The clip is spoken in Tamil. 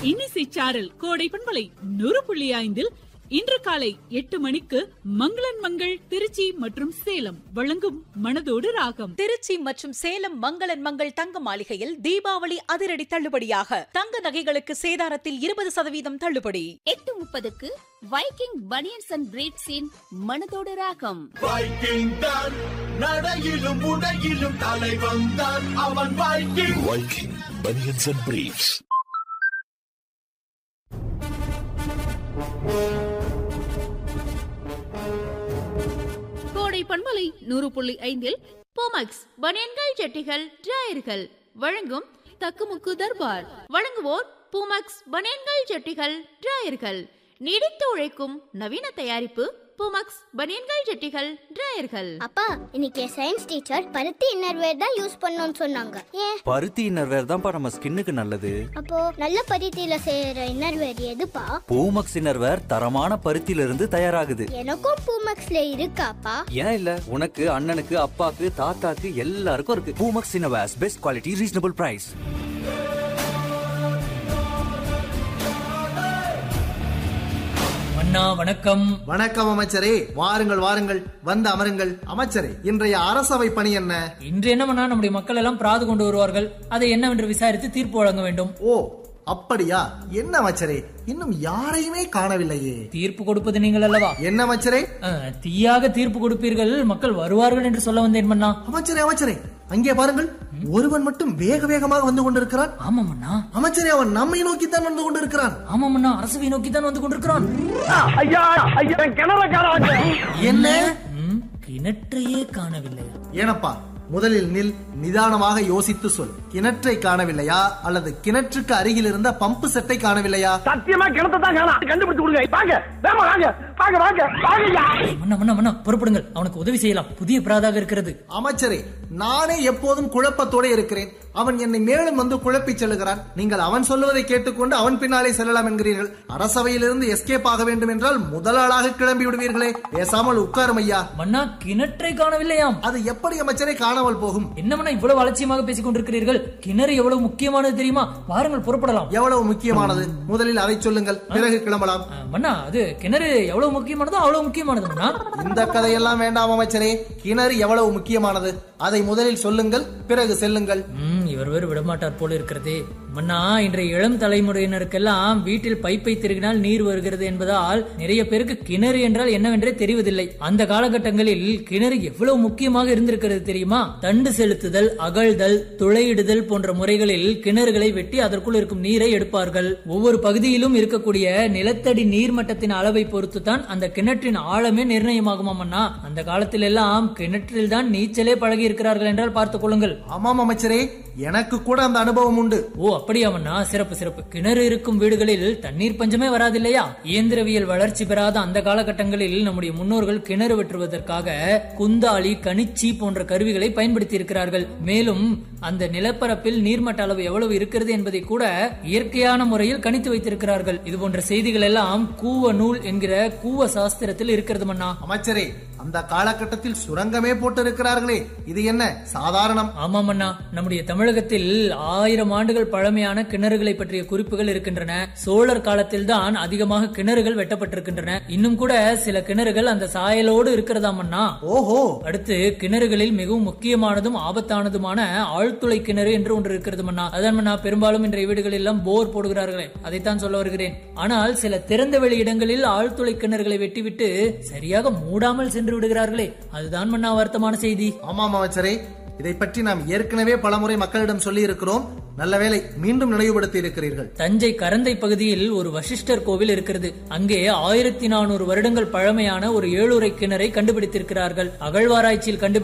இன்னிசை சாரல் கோடை பண்பலை நூறு புள்ளி ஐந்தில் இன்று காலை எட்டு மணிக்கு மங்களன் மங்கள் திருச்சி மற்றும் சேலம் வழங்கும் மனதோடு ராகம் திருச்சி மற்றும் சேலம் மங்களன் மங்கள் தங்க மாளிகையில் தீபாவளி அதிரடி தள்ளுபடியாக தங்க நகைகளுக்கு சேதாரத்தில் இருபது சதவீதம் தள்ளுபடி எட்டு முப்பதுக்கு வைக்கிங் பனியன்ஸ் அண்ட் பிரீட்ஸின் மனதோடு ராகம் வைக்கிங் தான் நடையிலும் உடையிலும் தலை வந்தான் அவன் Viking Viking Bunions and Briefs. கோடை பண்பலை நூறு புள்ளி ஐந்தில் போமக்ஸ் பனியன்கள் ஜட்டிகள் டிராயர்கள் வழங்கும் தக்குமுக்கு தர்பார் வழங்குவோர் பூமக்ஸ் பனியன்கள் ஜட்டிகள் டிராயர்கள் நீடித்து உழைக்கும் நவீன தயாரிப்பு பூமக்ஸ் பனியன்கள் ஜட்டிகள் டிராயர்கள் அப்பா இன்னைக்கு சயின்ஸ் டீச்சர் பருத்தி இன்னர்வேர் தான் யூஸ் பண்ணணும்னு சொன்னாங்க ஏன் பருத்தி இன்னர்வேர் தான்ப்பா நம்ம ஸ்கின்னுக்கு நல்லது அப்போ நல்ல பருத்தியில செய்யற இன்னர்வேர் எதுப்பா பூமக்ஸ் இன்னர்வேர் தரமான பருத்தியில இருந்து தயாராகுது எனக்கும் பூமக்ஸ்ல இருக்காப்பா ஏன் இல்ல உனக்கு அண்ணனுக்கு அப்பாக்கு தாத்தாக்கு எல்லாருக்கும் இருக்கு Poomex innerwears best quality reasonable price அண்ணா வணக்கம் வணக்கம் அமைச்சரே வாருங்கள் வாருங்கள் வந்து அமருங்கள் அமைச்சரே இன்றைய அரசவை பணி என்ன இன்று என்னவென்னா நம்முடைய மக்கள் எல்லாம் பிராது கொண்டு வருவார்கள் அதை என்னவென்று விசாரித்து தீர்ப்பு வழங்க வேண்டும் ஓ அப்படியா என்ன அமைச்சரே இன்னும் யாரையுமே காணவில்லையே தீர்ப்பு கொடுப்பது நீங்கள் அல்லவா என்ன அமைச்சரே அஹ், தீயாக தீர்ப்பு கொடுப்பீர்கள் மக்கள் வருவார்கள் என்று சொல்ல வந்தேன் மன்னா அமைச்சரே அமைச்சரே அங்கே பாருங்கள் ஒருவன் மட்டும் வேக வேகமாக வந்து கொண்டிருக்கிறான் ஆமாம் அண்ணா அமைச்சரே அவன் நம்மை நோக்கித்தான் வந்து கொண்டிருக்கிறான் ஆமாம் அண்ணா அரசவை நோக்கி தான் வந்து கொண்டிருக்கிறான் என்ன ம், கிணற்றையே காணவில்லை ஏனப்பா முதலில் நில் நிதானமாக யோசித்து சொல் கிணற்றை காணவில்லையா அல்லது கிணற்றுக்கு அருகில் இருந்த பம்பு செட்டை காணவில்லையா சத்தியமா கிணத்தை தான் காணோம் கண்டுபிடிச்சு கொடுங்க வாங்க வேமா வாங்க வாங்க வாங்க வாங்கய்யா ஏய், மன்னா மன்னா மன்னா புறப்படுங்கள் அவனுக்கு உதவி செய்யலாம் புதிய பிராதாக இருக்கிறது அமைச்சரே நானே எப்போதும் குழப்பத்தோட இருக்கிறேன் அவன் என்னை மேலும் வந்து குழப்பிச் செல்லுகிறான் நீங்கள் அவன் சொல்லுவதை கேட்டுக்கொண்டு அவன் பின்னாலே செல்லலாம் என்கிறீர்கள் அரசவையிலிருந்து எஸ்கேப் ஆக வேண்டும் என்றால் முதலாளாக கிளம்பி விடுவீர்களே பேசாமல் உட்காரும் ஐயா மன்னா கிணற்றை காணவில்லையாம் அது எப்படி அமைச்சரே காணாமல் போகும் என்னமண்ணா இவ்வளவு அலட்சியமாக பேசிக் கொண்டிருக்கிறீர்கள் கிணறு எவ்வளவு முக்கியமானது தெரியுமா வாருங்கள் புறப்படலாம் எவ்வளவு முக்கியமானது முதலில் அதை சொல்லுங்கள் பிறகு கிளம்பலாம் அஹ், மன்னா அது கிணறு எவ்வளவு முக்கியமானதோ அவ்வளவு முக்கியமானது மன்னா இந்த கதையெல்லாம் வேண்டாம் அமைச்சரே கிணறு எவ்வளவு முக்கியமானது அதை முதலில் சொல்லுங்கள் பிறகு செல்லுங்கள் ம் இவர் வேறு விடமாட்டார் போல இருக்கிறதே மன்னா இன்றைய இளம் தலைமுறையினருக்கெல்லாம் வீட்டில் பைப்பை திருகினால் நீர் வருகிறது என்பதால் நிறைய பேருக்கு கிணறு என்றால் என்னவென்றே தெரிவதில்லை அந்த காலகட்டங்களில் கிணறு எவ்வளவு முக்கியமாக இருந்திருக்கிறது தெரியுமா தண்டு செலுத்துதல் அகழ்தல் துளையிடுதல் போன்ற முறைகளில் கிணறுகளை வெட்டி அதற்குள் இருக்கும் நீரை எடுப்பார்கள் ஒவ்வொரு பகுதியிலும் இருக்கக்கூடிய நிலத்தடி நீர்மட்டத்தின் அளவை பொறுத்து தான் அந்த கிணற்றின் ஆழமே நிர்ணயமாகுமா மன்னா அந்த காலத்தில் எல்லாம் கிணற்றில் தான் நீச்சலே பழகி இருக்கிறார்கள் என்றால் பார்த்துக் கொள்ளுங்கள் ஆமாம் அமைச்சரே எனக்கு கூட அந்த அனுபவம் உண்டு ஓ அப்படியா மன்னா சிறப்பு சிறப்பு கிணறு இருக்கும் வீடுகளில் தண்ணீர் பஞ்சமே வராதில்லையா இயந்திரவியல் வளர்ச்சி பெறாத அந்த காலகட்டங்களில் நம்முடைய முன்னோர்கள் கிணறு வெட்டுவதற்காக குந்தாளி கணிச்சி போன்ற கருவிகளை பயன்படுத்தி இருக்கிறார்கள் மேலும் அந்த நிலப்பரப்பில் நீர்மட்ட அளவு எவ்வளவு இருக்கிறது என்பதை கூட இயற்கையான முறையில் கணித்து வைத்திருக்கிறார்கள் இது போன்ற செய்திகள் எல்லாம் கூவ நூல் என்கிற கூவ சாஸ்திரத்தில் இருக்கிறது மன்னா அமைச்சரே அந்த காலகட்டத்தில் சுரங்கமே போட்டு இருக்கிறார்களே இது என்ன சாதாரணம் ஆமாம் அண்ணா நம்முடைய தமிழகத்தில் ஆயிரம் ஆண்டுகள் பழமையான கிணறுகளை பற்றிய குறிப்புகள் இருக்கின்றன சோழர் காலத்தில் தான் அதிகமாக கிணறுகள் வெட்டப்பட்டிருக்கின்றன இன்னும் கூட சில கிணறுகள் அந்த சாயலோடு இருக்கிறதாம் அண்ணா ஓஹோ அடுத்து கிணறுகளில் மிகவும் முக்கியமானதும் ஆபத்தானதுமான ஆழ்துளை கிணறு என்று ஒன்று இருக்கிறது மன்னா அதான் மன்னா பெரும்பாலும் இன்றைய வீடுகளில் எல்லாம் போர் போடுகிறார்களே அதைத்தான் சொல்ல வருகிறேன் ஆனால் சில திறந்த வெளி இடங்களில் ஆழ்துளை கிணறுகளை வெட்டிவிட்டு சரியாக மூடாமல் சென்று விடுகிறார்களே அதுதான் மன்னா வருத்தமான செய்தி ஆமாம் அமைச்சரே இதை பற்றி நாம் ஏற்கனவே பலமுறை மக்களிடம் சொல்லி இருக்கிறோம் நல்ல வேளை மீண்டும் நினைவுபடுத்தி இருக்கிறீர்கள் தஞ்சை கரந்தை பகுதியில் ஒரு வசிஷ்டர் கோவில் இருக்கிறது அங்கே ஆயிரத்தி நானூறு வருடங்கள் பழமையான ஒரு ஏழுரை கிணறை கண்டுபிடித்திருக்கிறார்கள் அகழ்வாராய்ச்சியில் கண்டுபிடி